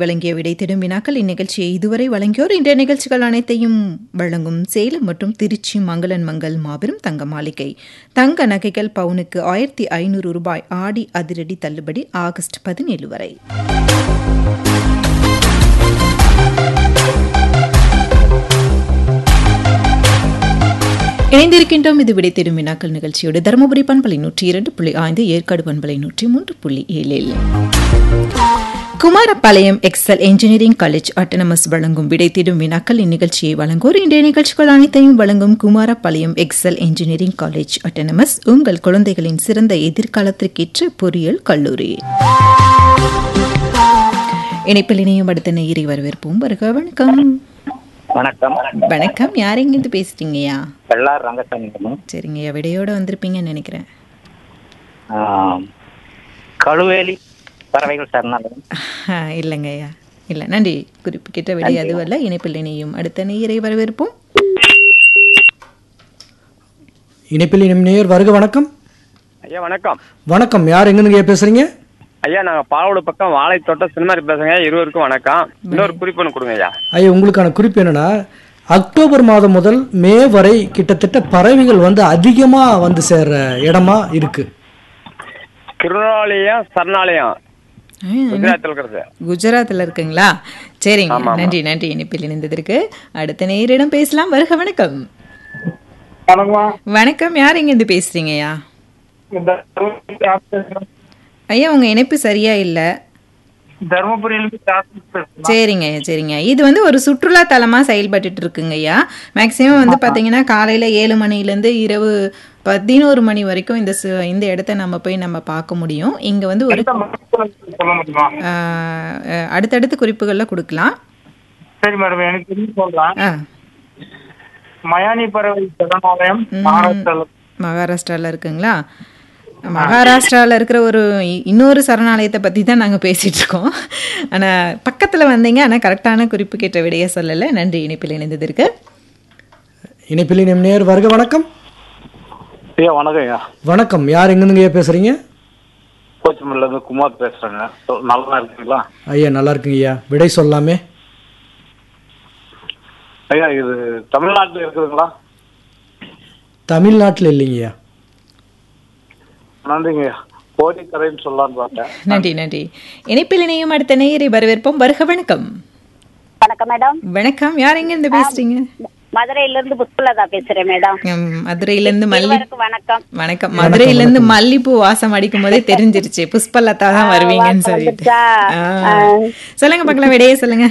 வழங்கிய விடை தேடும் வினாக்கள் இந்நிகழ்ச்சியை இதுவரை வழங்கியோர் இன்றைய நிகழ்ச்சிகள் அனைத்தையும் வழங்கும் சேலம் மற்றும் திருச்சி மங்களன் மங்கள் மாபெரும் தங்க மாளிகை தங்க நகைகள் பவுனுக்கு ஆயிரத்தி ஐநூறு ரூபாய் ஆடி அதிரடி தள்ளுபடி ஆகஸ்ட் பதினேழு வரை இணைந்திருக்கின்றோம் இது விடை தேடும் வினாக்கள் நிகழ்ச்சியோடு தருமபுரி பண்பலை நூற்றி இரண்டு புள்ளி ஐந்து ஏற்காடு பண்பலை நூற்றி மூன்று புள்ளி ஏழில் Kumarapalayam Excel engineering college autonomous வழங்கும் விடை தேடும் வினாக்கள் இந்நிகழ்ச்சியை வழங்குவோர் இன்றைய நிகழ்ச்சிகள் அனைத்தையும் வழங்கும் Kumarapalayam Excel engineering college autonomous உங்கள் குழந்தைகளின் சிறந்த எதிர்காலத்திற்கேற்ற பொறியியல் கல்லூரி இணைப்பில் இணையும் அடுத்த நேயரை வரவேற்போம் வருக வணக்கம் வணக்கம் வணக்கம் யார் எங்கிருந்து பேசுறீங்கய்யா வெள்ளார் ரங்கசாமி சரிங்கய்யா விடையோட வந்திருப்பீங்கன்னு நினைக்கிறேன் கழுவேலி பறவைகள் சரணாலயம் ஆ, இல்லைங்கய்யா இல்லை நன்றி குறிப்பிட்ட விடை அதுவல்ல இணைப்பில் இணையும் அடுத்த நேயரை வரவேற்போம் இணைப்பில் இனம் நேயர் வருக வணக்கம் ஐயா வணக்கம் வணக்கம் யார் எங்கேருந்து பேசுறீங்க ஐயா நாங்க பாலவோடு பக்கம் வாழைத்தோட்டம் சினிமாரி பேசுங்க இருவருக்கும் வணக்கம் இன்னொரு குறிப்பு ஒன்று கொடுங்க ஐயா ஐயா உங்களுக்கான குறிப்பு என்னன்னா அக்டோபர் மாதம் முதல் மே வரை கிட்டத்தட்ட பறவைகள் வந்து அதிகமா வந்து சேர்ற இடமா இருக்கு திருநாலயம் சரணாலயம் ஆ, குஜராத்தில் இருக்கிறது குஜராத்தில் இருக்குங்களா சரிங்க நன்றி நன்றி இணைப்பில் இணைந்ததற்கு அடுத்த நேயரிடம் பேசலாம் வருக வணக்கம் வணக்கம் யார் எங்கேருந்து பேசுறீங்கய்யா ஐயா உங்க இணைப்பு சரியா இல்லை சரிங்க சரிங்க இது வந்து ஒரு சுற்றுலா தலமா செயல்பட்டுட்டு இருக்குங்க ஐயா மேக்சிமம் வந்து பாத்தீங்கன்னா காலையில ஏழு மணிலேருந்து இரவு பதினோரு மணி வரைக்கும் இந்த சு- இந்த இடத்த நம்ம போய் நம்ம பார்க்க முடியும் இங்க வந்து ஒரு ஆஹ், அஹ், அடுத்தடுத்த குறிப்புகள்ல கொடுக்கலாம் சரி மேடம் எனக்கு தெரிஞ்சு சொல்றேன் ஆ, மயானி பறவை சரணாலயம் மகாராஷ்டிரால மகாராஷ்டிரால இருக்குங்களா மகாராஷ்டிரால இருக்கிற ஒரு இ- இன்னொரு சரணாலயத்தை பத்தி தான் நாங்க பேசிட்டு இருக்கோம் ஆனா பக்கத்துல வந்தீங்க ஆனா கரெக்டான குறிப்பு கேட்ட விடைய சொல்லல நன்றி இணைப்பில் இணைந்ததற்கு இணைப்பில் இனம் நேயர் வருக வணக்கம் ஐயா வணக்கம் ஐயா வணக்கம் யார் எங்கேருந்து பேசுறீங்க கோச்சிமல்ல இருந்து குமார் பேசுறேங்க சொ- நல்லா இருக்கீங்களா ஐயா நல்லா இருக்குங்க ஐயா விடை சொல்லாமே ஐயா இது தமிழ்நாட்டில் இருக்குதுங்களா தமிழ்நாட்டில் இல்லைங்கய்யா நன்றிங்க ஐயா கோடிக்கரைன்னு சொல்லலான்னு பார்த்தேன் நன்றி நன்றி இணைப்பில் இணையும் அடுத்த நேயரை வரவேற்போம் வருக வணக்கம் வணக்கம் மேடம் வணக்கம் யார் எங்க இருந்து பேசுறீங்க மதுரையில இருந்து புஷ்பலதா பேசுறேன் மேடம் ம், மதுரையில இருந்து மல்லி இருவருக்கும் வணக்கம் வணக்கம் மதுரையில இருந்து மல்லிப்பூ வாசம் அடிக்கும் போதே தெரிஞ்சிருச்சு புஷ்பலதா தான் வருவீங்கன்னு சொல்லிட்டு வந்துச்சா? ஆ. சொல்லுங்க பார்க்கலாம் விடையே சொல்லுங்க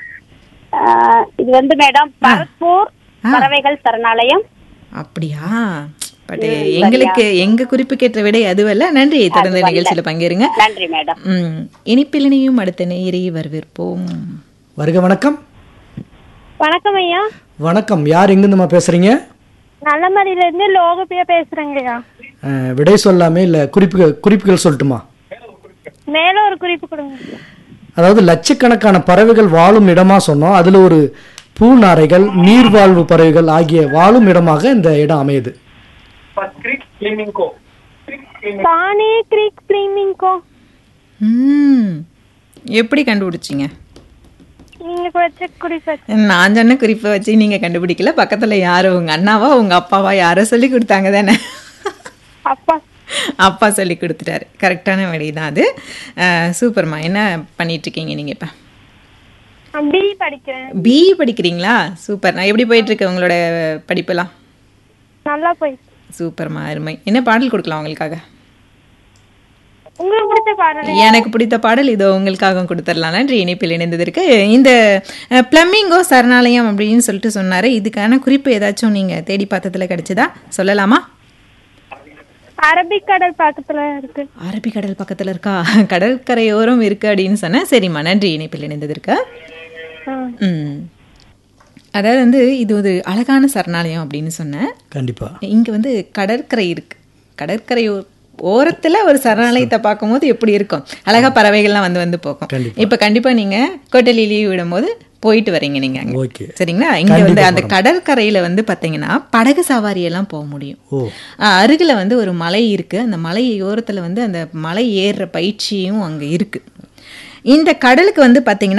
ஆஹ் இது வந்து மேடம் பரத்பூர் பறவைகள் சரணாலயம் அப்படியா பட் எங்களுக்கு எங்க குறிப்பு கேட்ட விடை அதுவல்ல நன்றி தொடர்ந்து நிகழ்ச்சியில பங்கேறுங்க நன்றி மேடம் ம் இனிப்பில் இணையும் அடுத்த நேயரை வரவேற்போம் வருக வணக்கம் வணக்கம் ஐயா வணக்கம் யார் எங்கேருந்துமா பேசுறீங்க நல்லமரியில இருந்து லோகப்பியா பேசுறேங்க ஐயா அஹ், விடை சொல்லாமே இல்லை குறிப்புகள் குறிப்புகள் சொல்லட்டுமா மேல ஒரு குறிப்பு கொடுங்க அதாவது லட்சக்கணக்கான பறவைகள் வாழும் இடமா சொன்னோம் அதுல ஒரு பூநாரைகள் நீர்வாழ்வு பறவைகள் ஆகிய வாழும் இடமாக இந்த இடம் அமையுது கிரிக் கிளீனிங் கோ தானே கிரீக் ஸ்விம்மிங் கோ ம் எப்படி கண்டுபிடிச்சீங்க நீங்க வச்ச குறிப்பு நான் சொன்ன குறிப்பை வச்சு நீங்க கண்டுபிடிக்கல பக்கத்துல யாரோ உங்க அண்ணாவா உங்க அப்பாவா யாரோ சொல்லி கொடுத்தாங்க தானே அப்பா அப்பா சொல்லி கொடுத்துட்டாரு கரெக்டான விடை தான் அது அஹ், சூப்பர்மா என்ன பண்ணிட்டு இருக்கீங்க நீங்க இப்ப பி படிக்கிறேன் பி படிக்கிறீங்களா சூப்பர் நான் எப்படி போயிட்டு இருக்கு உங்களோட படிப்பெல்லாம் நல்லா போய் சூப்பர்மா அருமை என்ன பாடல் கொடுக்கலாம் உங்களுக்காக உங்களுக்கு பிடிச்ச பாடல் எனக்கு பிடித்த பாடல் இதோ உங்களுக்காக கொடுத்துடலாம் நன்றி இணைப்பில் இணைந்ததற்கு இந்த பிளம்பிங்கோ சரணாலயம் அப்படின்னு சொல்லிட்டு சொன்னாரு இதுக்கான குறிப்பு ஏதாச்சும் நீங்க தேடி பார்த்ததுல கிடைச்சதா சொல்லலாமா அரபிக்கடல் பக்கத்துல இருக்கு அரபிக்கடல் பக்கத்துல இருக்கா கடற்கரையோரம் இருக்கு அப்படின்னு சொன்னேன் சரிம்மா நன்றி இணைப்பில் இணைந்ததற்கு ஆ. ம் அதாவது வந்து இது ஒரு அழகான சரணாலயம் அப்படின்னு சொன்னேன் கண்டிப்பா இங்க வந்து கடற்கரை இருக்கு கடற்கரை ஓ- ஓரத்துல ஒரு சரணாலயத்தை பார்க்கும்போது எப்படி இருக்கும் அழகா பறவைகள்லாம் வந்து வந்து போகும் கண்டிப்பா. இப்ப கண்டிப்பா நீங்க கோட்டலி லீவ் விடும்போது போயிட்டு வரீங்க நீங்க அங்க ஓகே சரிங்களா இங்க வந்து அந்த கடற்கரையில வந்து பாத்தீங்கன்னா படகு சவாரி எல்லாம் போக முடியும் ஓ ஆஹ் அருகில வந்து ஒரு மலை இருக்கு அந்த மலை ஓரத்துல வந்து அந்த மலை ஏறுற பயிற்சியும் அங்க இருக்கு இந்த கடலுக்கு வந்து பாத்தீங்கன்னா